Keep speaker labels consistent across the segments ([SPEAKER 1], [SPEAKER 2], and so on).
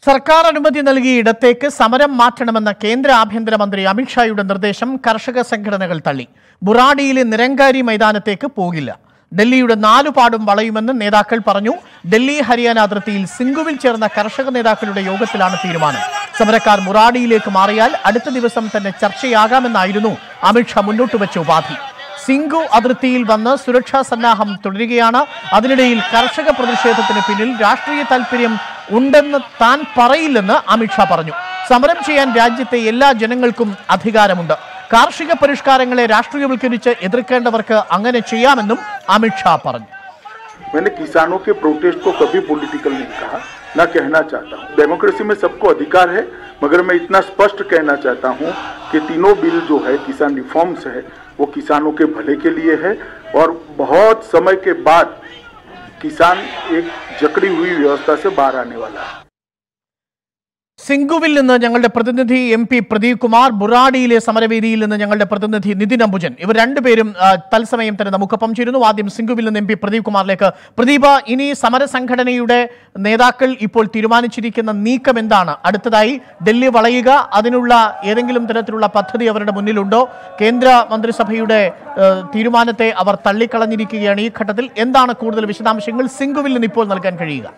[SPEAKER 1] സർക്കാർ അനുമതി നൽകിയ ഇടത്തേക്ക് സമരം മാറ്റണമെന്ന കേന്ദ്ര ആഭ്യന്തരമന്ത്രി അമിത്ഷായുടെ നിർദ്ദേശം കർഷക സംഘടനകൾ തള്ളി ബുറാഡിയിലെ നിരങ്കാരി മൈതാനത്തേക്ക് പോകില്ല ഡൽഹിയുടെ നാലുപാടും വളയുമെന്ന് നേതാക്കൾ പറഞ്ഞു ഡൽഹി ഹരിയാന അതിർത്തിയിൽ സിംഗുവിൽ ചേർന്ന കർഷക നേതാക്കളുടെ യോഗത്തിലാണ് തീരുമാനം സമരക്കാർ ബുറാഡിയിലേക്ക് മാറിയാൽ അടുത്ത ദിവസം തന്നെ ചർച്ചയാകാമെന്നായിരുന്നു അമിത്ഷാ മുന്നോട്ട് വെച്ച ഉപാധി സിംഗു അതിർത്തിയിൽ വന്ന് സുരക്ഷാ സന്നാഹം തുടരുകയാണ് അതിനിടയിൽ കർഷക പ്രതിഷേധത്തിന് പിന്നിൽ രാഷ്ട്രീയ താൽപര്യം ഉണ്ടെന്ന് താൻ പറയില്ലെന്ന് അമിത്ഷാ പറഞ്ഞു സമരം ചെയ്യാൻ രാജ്യത്തെ എല്ലാ ജനങ്ങൾക്കും അധികാരമുണ്ട് കാർഷിക പരിഷ്കാരങ്ങളെ രാഷ്ട്രീയവൽക്കരിച്ച് എതിർക്കേണ്ടവർക്ക് അങ്ങനെ ചെയ്യാമെന്നും അമിത്ഷാ പറഞ്ഞു
[SPEAKER 2] मैंने किसानों के प्रोटेस्ट को कभी पॉलिटिकल नहीं कहा न कहना चाहता हूँ डेमोक्रेसी में सबको अधिकार है मगर मैं इतना स्पष्ट कहना चाहता हूँ कि तीनों बिल जो है किसान रिफॉर्म्स है वो किसानों के भले के लिए है और बहुत समय के बाद किसान एक जकड़ी हुई व्यवस्था से बाहर आने वाला है
[SPEAKER 1] സിംഗുവിൽ നിന്ന് ഞങ്ങളുടെ പ്രതിനിധി എം പി പ്രദീപ് കുമാർ ബുറാഡിയിലെ സമരവേദിയിൽ നിന്ന് ഞങ്ങളുടെ പ്രതിനിധി നിതിൻ അംബുജൻ ഇവർ രണ്ടുപേരും ആ, തത്സമയം തന്നെ നമുക്കൊപ്പം ചേരുന്നു ആദ്യം സിംഗുവിൽ നിന്ന് എം പി പ്രദീപ് കുമാറിലേക്ക് പ്രദീപ് ഇനി സമരസംഘടനയുടെ നേതാക്കൾ ഇപ്പോൾ തീരുമാനിച്ചിരിക്കുന്ന നീക്കം എന്താണ് അടുത്തതായി ഡൽഹി വളയുക അതിനുള്ള ഏതെങ്കിലും തരത്തിലുള്ള പദ്ധതി അവരുടെ മുന്നിലുണ്ടോ കേന്ദ്ര മന്ത്രിസഭയുടെ ആ, തീരുമാനത്തെ അവർ തള്ളിക്കളഞ്ഞിരിക്കുകയാണ് ഈ ഘട്ടത്തിൽ എന്താണ് കൂടുതൽ വിശദാംശങ്ങൾ സിംഗുവിൽ നിന്ന് ഇപ്പോൾ നൽകാൻ കഴിയുക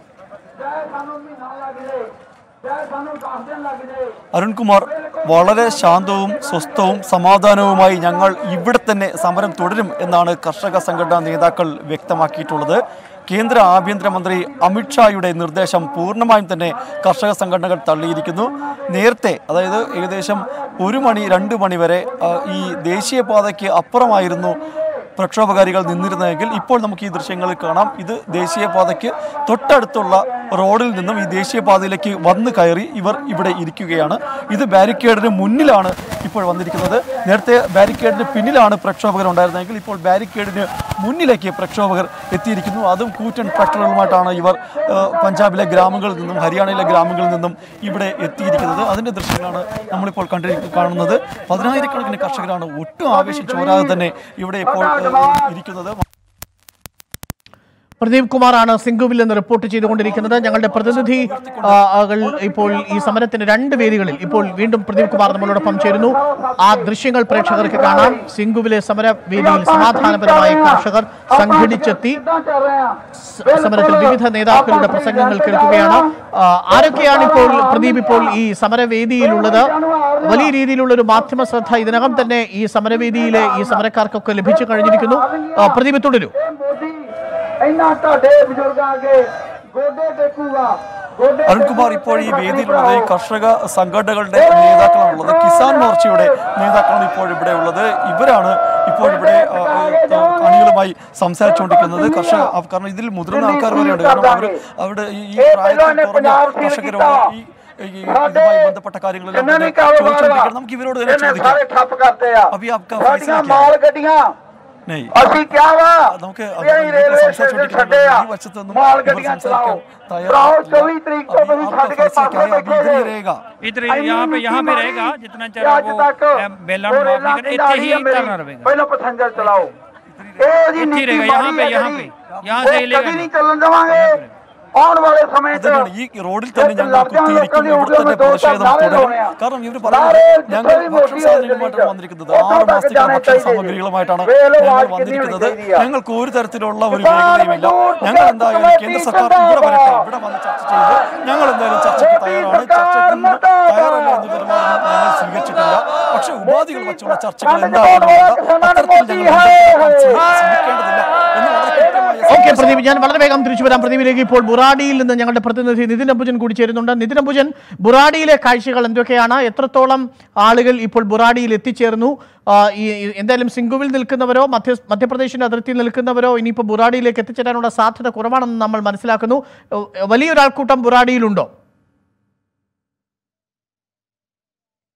[SPEAKER 3] അരുൺകുമാർ വളരെ ശാന്തവും സ്വസ്ഥവും സമാധാനവുമായി ഞങ്ങൾ ഇവിടെ തന്നെ സമരം തുടരും എന്നാണ് കർഷക സംഘടനാ നേതാക്കൾ വ്യക്തമാക്കിയിട്ടുള്ളത് കേന്ദ്ര ആഭ്യന്തരമന്ത്രി അമിത്ഷായുടെ നിർദ്ദേശം പൂർണ്ണമായും തന്നെ കർഷക സംഘടനകൾ തള്ളിയിരിക്കുന്നു നേരത്തെ അതായത് ഏകദേശം ഒരു മണി രണ്ട് മണി വരെ ആ, ഈ ദേശീയപാതയ്ക്ക് അപ്പുറമായിരുന്നു പ്രക്ഷോഭകാരികൾ നിന്നിരുന്നതെങ്കിൽ ഇപ്പോൾ നമുക്ക് ഈ ദൃശ്യങ്ങളിൽ കാണാം ഇത് ദേശീയപാതയ്ക്ക് തൊട്ടടുത്തുള്ള റോഡിൽ നിന്നും ഈ ദേശീയപാതയിലേക്ക് വന്ന് കയറി ഇവർ ഇവിടെ ഇരിക്കുകയാണ് ഇത് ബാരിക്കേഡിന് മുന്നിലാണ് ഇപ്പോൾ വന്നിരിക്കുന്നത് നേരത്തെ ബാരിക്കേഡിന് പിന്നിലാണ് പ്രക്ഷോഭകർ ഉണ്ടായിരുന്നതെങ്കിൽ ഇപ്പോൾ ബാരിക്കേഡിന് മുന്നിലേക്ക് പ്രക്ഷോഭകർ എത്തിയിരിക്കുന്നു അതും കൂറ്റൻ ട്രാക്ടറുകളുമായിട്ടാണ് ഇവർ ആ, പഞ്ചാബിലെ ഗ്രാമങ്ങളിൽ നിന്നും ഹരിയാനയിലെ ഗ്രാമങ്ങളിൽ നിന്നും ഇവിടെ എത്തിയിരിക്കുന്നത് അതിൻ്റെ ദൃശ്യങ്ങളാണ് നമ്മളിപ്പോൾ കണ്ടി കാണുന്നത് പതിനായിരക്കണക്കിന് കർഷകരാണ് ഒട്ടും ആവേശം ചോരാതെ തന്നെ ഇവിടെ ഇപ്പോൾ ആ, ഇരിക്കുന്നത്
[SPEAKER 1] പ്രദീപ് കുമാറാണ് സിംഗുവിൽ നിന്ന് റിപ്പോർട്ട് ചെയ്തുകൊണ്ടിരിക്കുന്നത് ഞങ്ങളുടെ പ്രതിനിധി ആ, കൾ ഇപ്പോൾ ഈ സമരത്തിന്റെ രണ്ട് വേദികളിൽ ഇപ്പോൾ വീണ്ടും പ്രദീപ് കുമാർ നമ്മളോടൊപ്പം ചേരുന്നു ആ ദൃശ്യങ്ങൾ പ്രേക്ഷകർക്ക് കാണാം സിംഗുവിലെ സമര വേദിയിൽ സമാധാനപരമായ കർഷകർ സംഘടിച്ചെത്തി സ- സമരത്തിൽ വിവിധ നേതാക്കളുടെ പ്രസംഗങ്ങൾ കേൾക്കുകയാണ് ആ, ആരൊക്കെയാണ് ഇപ്പോൾ പ്രദീപ് ഇപ്പോൾ ഈ സമരവേദിയിലുള്ളത് വലിയ രീതിയിലുള്ള ഒരു മാധ്യമ ശ്രദ്ധ ഇതിനകം തന്നെ ഈ സമരവേദിയിലെ ഈ സമരക്കാർക്കൊക്കെ ലഭിച്ചു കഴിഞ്ഞിരിക്കുന്നു ആ, പ്രദീപ് തുടരൂ
[SPEAKER 4] ਇੰਨਾ ਤੁਹਾਡੇ ਬਜ਼ੁਰਗਾਂ ਅੱਗੇ ਗੋਡੇ ਟੇਕੂਗਾ ਗੋਡੇ
[SPEAKER 3] അരുൺകുമാർ ഇപ്പോൾ ഈ വേദിയിലുള്ളത് ഈ കർഷക സംഘടനകളുടെ നേതാക്കളാണുള്ളത് കിസാൻ മോർച്ചയുടെ നേതാക്കളാണ് ഇപ്പോൾ ഇവിടെ ഉള്ളത് ഇവരാണ് ഇപ്പോൾ ഇവിടെ ആ, ആ, അണികളുമായി സംസാരിച്ചുകൊണ്ടിരിക്കുന്നത് കർഷക ആ, കാരണം ഇതിൽ മുതിർന്ന ആൾക്കാർ വരെയുണ്ട് കാരണം അവർ അവിടെ ഈ ഈ പ്രായത്തിൽ കുറഞ്ഞ കർഷകരോട് ഈ ഈ ഇതുമായി ബന്ധപ്പെട്ട കാര്യങ്ങളെല്ലാം
[SPEAKER 4] ਜਿੰਨਾ
[SPEAKER 3] തന്നെ
[SPEAKER 4] ਵੀ ਕਾਰੋਬਾਰ
[SPEAKER 3] ചോദിച്ചുകൊണ്ടിരിക്കണം നമുക്ക് ഇവരോട് തന്നെ
[SPEAKER 4] ਇਹਨੇ
[SPEAKER 3] ചോദിക്കാം
[SPEAKER 4] ਸਾਰੇ ਠੱਪ ਕਰਤੇ ਆ
[SPEAKER 3] അപ്പൊ ഈ आपका फैसला
[SPEAKER 4] ਸਾਡੀਆਂ
[SPEAKER 3] क्या है?
[SPEAKER 4] ਮਾਲ ਗੱਡੀਆਂ
[SPEAKER 3] नहीं
[SPEAKER 4] ਅਸੀਂ ਕਿਹਾ ਵਾ
[SPEAKER 3] നമുക്ക്
[SPEAKER 4] ਵੀ ਅਸੀਂ ਰੇਲਵੇ ਸਟੇਸ਼ਨ ਛੱਡੇ ਆ
[SPEAKER 3] ഈ വശത്ത് നിന്നും
[SPEAKER 4] ਮਾਲ
[SPEAKER 3] ഇവർ
[SPEAKER 4] ਗੱਡੀਆਂ
[SPEAKER 3] സംസാരിക്കാൻ
[SPEAKER 4] ਚਲਾਓ
[SPEAKER 3] തയ്യാറായിട്ടില്ല.
[SPEAKER 4] ਚਲਾਓ 24 ਤਰੀਕ ਤੋਂ
[SPEAKER 3] अभी
[SPEAKER 4] ਤੁਸੀਂ
[SPEAKER 3] आपका
[SPEAKER 4] ਛੱਡ ਕੇ
[SPEAKER 3] फैसला क्या है?
[SPEAKER 4] ਪਾਸੇ
[SPEAKER 3] अभी इधर ही
[SPEAKER 4] ਬੈਠੇ
[SPEAKER 3] रहेगा
[SPEAKER 5] इधर ही- यहाँ पे यहाँ पे रहेगा जितना चेर
[SPEAKER 4] ਅੱਜ
[SPEAKER 5] वो
[SPEAKER 4] ਤੱਕ
[SPEAKER 5] अ, बेलन
[SPEAKER 4] ਉਹ
[SPEAKER 5] माफी
[SPEAKER 4] ਰੇਲਾਂ
[SPEAKER 5] कर
[SPEAKER 4] ਦੀ
[SPEAKER 5] इतने
[SPEAKER 4] ਨਾੜੀ
[SPEAKER 5] ही
[SPEAKER 4] ਆ ਮੇਰੀ।
[SPEAKER 5] करना रहेगा
[SPEAKER 4] ਪਹਿਲਾਂ ਪੈਸੰਜਰ ਚਲਾਓ ਇਹ ਜੀ
[SPEAKER 5] ਇੱਥੇ
[SPEAKER 4] ਨੀਤੀ
[SPEAKER 5] ਰਹੇਗਾ, यहाँ
[SPEAKER 4] ਮਾੜੀ
[SPEAKER 5] पे,
[SPEAKER 4] ਹੈ
[SPEAKER 5] यहाँ
[SPEAKER 4] ਜਿਹੜੀ।
[SPEAKER 5] पे। यहाँ
[SPEAKER 4] ਉਹ
[SPEAKER 5] से हिलेगा
[SPEAKER 4] ਕਦੀ
[SPEAKER 5] नहीं।
[SPEAKER 4] ਨਹੀਂ ਚੱਲਣ ਦੇਵਾਂਗੇ ਆਉਣ ਵਾਲੇ ਸਮੇਂ 'ਚ
[SPEAKER 3] ഇതാണ് ഈ റോഡിൽ തന്നെ
[SPEAKER 4] ഇത്
[SPEAKER 3] ഞങ്ങൾ
[SPEAKER 4] ലബ്ധാൻ
[SPEAKER 3] കുത്തിയിരിക്കുന്നു
[SPEAKER 4] ലോਕਾਂ
[SPEAKER 3] ഇവിടെ തന്നെ
[SPEAKER 4] ਦੀ
[SPEAKER 3] പ്രതിഷേധം
[SPEAKER 4] നാളെ
[SPEAKER 3] തുടരും
[SPEAKER 4] ലോണയാ.
[SPEAKER 3] കാരണം ഇവർ
[SPEAKER 4] നാളെ
[SPEAKER 3] പറയുന്നത്
[SPEAKER 4] ജിੱਥੇ
[SPEAKER 3] ഞങ്ങൾ
[SPEAKER 4] ਵੀ
[SPEAKER 3] ഭക്ഷണ
[SPEAKER 4] മോദി
[SPEAKER 3] സാധനങ്ങളുമായിട്ടാണ്
[SPEAKER 4] ആയിട്ട്
[SPEAKER 3] വന്നിരിക്കുന്നത്
[SPEAKER 4] ਉੱਥੋਂ
[SPEAKER 3] ആറ്
[SPEAKER 4] തੱਕ
[SPEAKER 3] മാസത്തേക്ക്
[SPEAKER 4] ਜਾਣੇ
[SPEAKER 3] ഭക്ഷണ
[SPEAKER 4] ਚਾਹੀਦੇ
[SPEAKER 3] സാമഗ്രികളുമായിട്ടാണ്
[SPEAKER 4] വേല
[SPEAKER 3] ഞങ്ങൾ
[SPEAKER 4] വാഴ്ച
[SPEAKER 3] വന്നിരിക്കുന്നത്
[SPEAKER 4] കിੰਨੀ ਹੋਣੀ
[SPEAKER 3] ഞങ്ങൾക്ക് ഒരു തരത്തിലുള്ള ഒരു
[SPEAKER 4] കിസാൻ
[SPEAKER 3] വേഗതയുമില്ല
[SPEAKER 4] മਜ਼ദൂർ
[SPEAKER 3] ഞങ്ങൾ എന്തായാലും
[SPEAKER 4] കമ്മിറ്റി
[SPEAKER 3] കേന്ദ്ര സർക്കാർ ഇവിടെ വരട്ടെ ഇവിടെ വന്ന് ചർച്ച ചെയ്ത് ഞങ്ങൾ എന്തായാലും ചർച്ചയ്ക്ക് തയ്യാറാണ് ചർച്ചയ്ക്ക് നിന്ന് തയ്യാറല്ല എന്ന തീരുമാനം ഞങ്ങൾ സ്വീകരിച്ചിട്ടില്ല പക്ഷേ ഉപാധികൾ വെച്ചുള്ള ചർച്ചകൾ എന്തായാലും അത്തരത്തിൽ ഞങ്ങൾ ശ്രമിക്കേണ്ടതില്ല എന്ന് വളരെ കൃത്യമായ
[SPEAKER 1] ഓക്കെ പ്രദീപ് ഞാൻ വളരെ വേഗം തിരിച്ചു വരാം പ്രദീപിലേക്ക് ഇപ്പോൾ ബുറാഡിയിൽ നിന്ന് ഞങ്ങളുടെ പ്രതിനിധി നിതിൻ അംബുജൻ കൂടി ചേരുന്നുണ്ട് നിതിൻ അംബുജൻ ബുറാഡിയിലെ കാഴ്ചകൾ എന്തൊക്കെയാണ് എത്രത്തോളം ആളുകൾ ഇപ്പോൾ ബുറാഡിയിൽ എത്തിച്ചേർന്നു ആ, ഈ ഈ എന്തായാലും സിംഗുവിൽ നിൽക്കുന്നവരോ മധ്യ മധ്യപ്രദേശിന്റെ അതിർത്തിയിൽ നിൽക്കുന്നവരോ ഇനിയിപ്പോൾ ബുറാഡിയിലേക്ക് എത്തിച്ചേരാനുള്ള സാധ്യത കുറവാണെന്ന് നമ്മൾ മനസ്സിലാക്കുന്നു ഏഹ്, വലിയൊരാൾക്കൂട്ടം ബുറാഡിയിലുണ്ടോ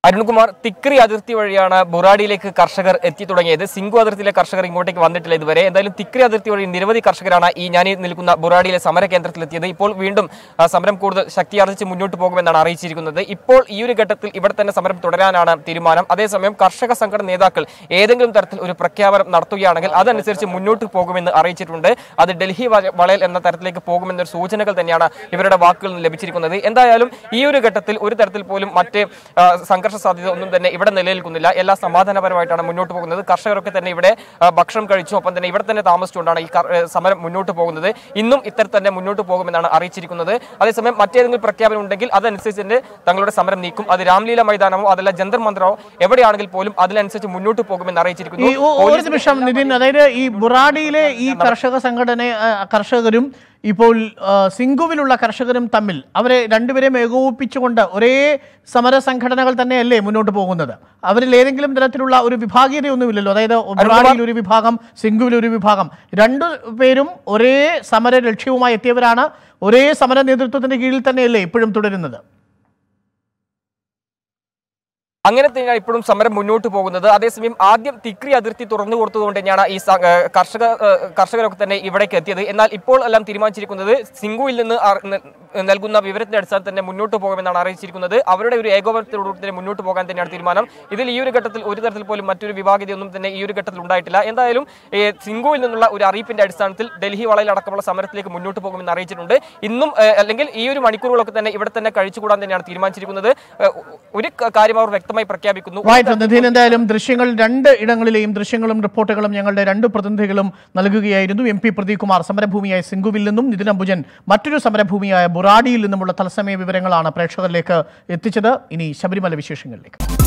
[SPEAKER 6] അരുൺകുമാർ തിക്രി അതിർത്തി വഴിയാണ് ബുറാഡിയിലേക്ക് കർഷകർ എത്തി തുടങ്ങിയത് സിംഗു അതിർത്തിയിലെ കർഷകർ ഇങ്ങോട്ടേക്ക് വന്നിട്ടില്ല ഇതുവരെ എന്തായാലും തിക്രി അതിർത്തി വഴി നിരവധി കർഷകരാണ് ഈ ഞാൻ ഈ നിൽക്കുന്ന ബുറാഡിയിലെ സമര കേന്ദ്രത്തിലെത്തിയത് ഇപ്പോൾ വീണ്ടും ആ, സമരം കൂടുതൽ ശക്തിയാർജിച്ച് മുന്നോട്ട് പോകുമെന്നാണ് അറിയിച്ചിരിക്കുന്നത് ഇപ്പോൾ ഈ ഒരു ഘട്ടത്തിൽ ഇവിടെ തന്നെ സമരം തുടരാനാണ് തീരുമാനം അതേസമയം കർഷക സംഘടന നേതാക്കൾ ഏതെങ്കിലും തരത്തിൽ ഒരു പ്രഖ്യാപനം നടത്തുകയാണെങ്കിൽ അതനുസരിച്ച് മുന്നോട്ട് പോകുമെന്ന് അറിയിച്ചിട്ടുണ്ട് അത് ഡൽഹി വ- വളയൽ എന്ന തരത്തിലേക്ക് പോകുമെന്നൊരു സൂചനകൾ തന്നെയാണ് ഇവരുടെ വാക്കുകളിൽ നിന്ന് ലഭിച്ചിരിക്കുന്നത് എന്തായാലും ഈ ഒരു ഘട്ടത്തിൽ ഒരു തരത്തിൽ പോലും മറ്റ് ആ, സംഘർഷ സാധ്യത ഒന്നും തന്നെ ഇവിടെ നിലനിൽക്കുന്നില്ല എല്ലാം സമാധാനപരമായിട്ടാണ് മുന്നോട്ട് പോകുന്നത് കർഷകരൊക്കെ തന്നെ ഇവിടെ ആ, ഭക്ഷണം കഴിച്ചു ഒപ്പം തന്നെ ഇവിടെ തന്നെ താമസിച്ചുകൊണ്ടാണ് ഈ കർ- ഏ, സമരം മുന്നോട്ട് പോകുന്നത് ഇന്നും ഇത്തരത്തിൽ തന്നെ മുന്നോട്ട് പോകുമെന്നാണ് അറിയിച്ചിരിക്കുന്നത് അതേസമയം മറ്റേതെങ്കിലും പ്രഖ്യാപനം ഉണ്ടെങ്കിൽ അതനുസരിച്ച് തന്നെ തങ്ങളുടെ സമരം നീക്കും അത് രാംലീല മൈതാനമോ അതല്ല ജന്തർ മന്ദിരമോ എവിടെയാണെങ്കിൽ പോലും അതിനനുസരിച്ച് മുന്നോട്ട് പോകുമെന്ന്
[SPEAKER 1] ഈ
[SPEAKER 6] അറിയിച്ചിരിക്കുന്നു
[SPEAKER 1] ഒ- ഒരു നിമിഷം നിതിൻ അതായത് ഈ ബുറാഡിയിലെ ഈ കർഷക സംഘടന ആ, കർഷകരും ഇപ്പോൾ ആ, സിംഗുവിലുള്ള കർഷകരും തമ്മിൽ അവരെ രണ്ടുപേരെയും ഏകോപിപ്പിച്ചുകൊണ്ട് ഒരേ സമര സംഘടനകൾ തന്നെയല്ലേ മുന്നോട്ട് പോകുന്നത് അവരിൽ ഏതെങ്കിലും തരത്തിലുള്ള ഒരു വിഭാഗീയതയൊന്നുമില്ലല്ലോ അതായത് ബുറാഡിയിൽ ഒരു വിഭാഗം സിംഗുവിൽ ഒരു വിഭാഗം രണ്ടു പേരും ഒരേ സമര ലക്ഷ്യവുമായി എത്തിയവരാണ് ഒരേ സമര നേതൃത്വത്തിന്റെ കീഴിൽ തന്നെയല്ലേ ഇപ്പോഴും തുടരുന്നത്
[SPEAKER 6] അങ്ങനെ തന്നെയാണ് ഇപ്പോഴും സമരം മുന്നോട്ട് പോകുന്നത് അതേസമയം ആദ്യം തിക്രി അതിർത്തി തുറന്നു കൊടുത്തതുകൊണ്ട് തന്നെയാണ് ഈ സ- ഏഹ് കർഷക ഏഹ് കർഷകരൊക്കെ തന്നെ ഇവിടേക്ക് എത്തിയത് എന്നാൽ ഇപ്പോൾ എല്ലാം തീരുമാനിച്ചിരിക്കുന്നത് സിംഗുവിൽ നിന്ന് അർ- ന- നൽകുന്ന വിവരത്തിന്റെ അടിസ്ഥാനത്തിൽ തന്നെ മുന്നോട്ട് പോകുമെന്നാണ് അറിയിച്ചിരിക്കുന്നത് അവരുടെ ഒരു ഏകോപനത്തോടുകൂടി തന്നെ മുന്നോട്ട് പോകാൻ തന്നെയാണ് തീരുമാനം ഇതിൽ ഈ ഒരു ഘട്ടത്തിൽ ഒരു തരത്തിൽ പോലും മറ്റൊരു വിഭാഗീയതയൊന്നും തന്നെ ഈ ഒരു ഘട്ടത്തിൽ ഉണ്ടായിട്ടില്ല എന്തായാലും ഈ സിംഗുവിൽ നിന്നുള്ള ഒരു അറിയിപ്പിന്റെ അടിസ്ഥാനത്തിൽ ഡൽഹി വളയിൽ അടക്കമുള്ള സമരത്തിലേക്ക് മുന്നോട്ട് പോകുമെന്ന് അറിയിച്ചിട്ടുണ്ട് ഇന്നും ഏഹ്, അല്ലെങ്കിൽ ഈ ഒരു മണിക്കൂറുകളൊക്കെ തന്നെ ഇവിടെ തന്നെ കഴിച്ചുകൂടാൻ തന്നെയാണ് തീരുമാനിച്ചിരിക്കുന്നത് ഏഹ്, ഒരു ക- കാര്യം അവർ വ്യക്തമായി പ്രഖ്യാപിക്കുന്നു
[SPEAKER 1] റൈറ്റ് നിധിൻ എന്തായാലും ദൃശ്യങ്ങൾ രണ്ട് ഇടങ്ങളിലെയും ദൃശ്യങ്ങളും റിപ്പോർട്ടുകളും ഞങ്ങളുടെ രണ്ട് പ്രതിനിധികളും നൽകുകയായിരുന്നു എം പി പ്രദീപ് കുമാർ സമരഭൂമിയായ സിംഗുവിൽ നിന്നും നിതിൻ അംബുജൻ മറ്റൊരു സമരഭൂമിയായ ബുറാഡിയിൽ നിന്നുമുള്ള തത്സമയ വിവരങ്ങളാണ് പ്രേക്ഷകരിലേക്ക് എത്തിച്ചത് ഇനി ശബരിമല വിശേഷങ്ങളിലേക്ക്